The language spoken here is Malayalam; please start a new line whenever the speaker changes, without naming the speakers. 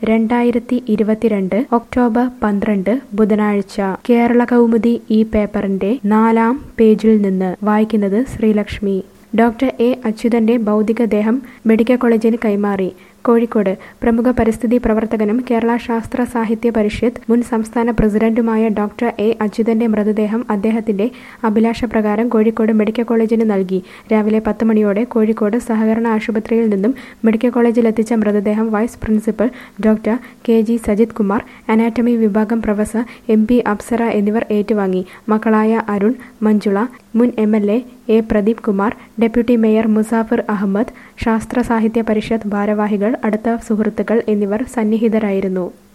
രണ്ടായിരത്തി ഇരുപത്തിരണ്ട് ഒക്ടോബർ പന്ത്രണ്ട് ബുധനാഴ്ച കേരള കൗമുദി ഈ പേപ്പറിന്റെ നാലാം പേജിൽ നിന്ന് വായിക്കുന്നത് ശ്രീലക്ഷ്മി ഡോക്ടർ എ അച്യുതന്റെ ഭൗതികദേഹം മെഡിക്കൽ കോളേജിന് കൈമാറി കോഴിക്കോട് പ്രമുഖ പരിസ്ഥിതി പ്രവർത്തകനും കേരള ശാസ്ത്ര സാഹിത്യ പരിഷത്ത് മുൻ സംസ്ഥാന പ്രസിഡന്റുമായ ഡോക്ടർ എ അച്യുതന്റെ മൃതദേഹം അദ്ദേഹത്തിന്റെ അഭിലാഷപ്രകാരം കോഴിക്കോട് മെഡിക്കൽ കോളേജിന് നൽകി രാവിലെ പത്ത് മണിയോടെ കോഴിക്കോട് സഹകരണ ആശുപത്രിയിൽ നിന്നും മെഡിക്കൽ കോളേജിലെത്തിച്ച മൃതദേഹം vice principal doctor K G Sajith Kumar anatomy വിഭാഗം പ്രൊഫസർ എം പി അപ്സര എന്നിവർ ഏറ്റുവാങ്ങി മക്കളായ അരുൺ മഞ്ജുള മുൻ M L A A Pradeep Kumar deputy mayor Musafir Ahammed Sasthra Sahithya പരിഷത്ത് ഭാരവാഹികൾ അടുത്ത സുഹൃത്തുക്കൾ എന്നിവർ സന്നിഹിതരായിരുന്നു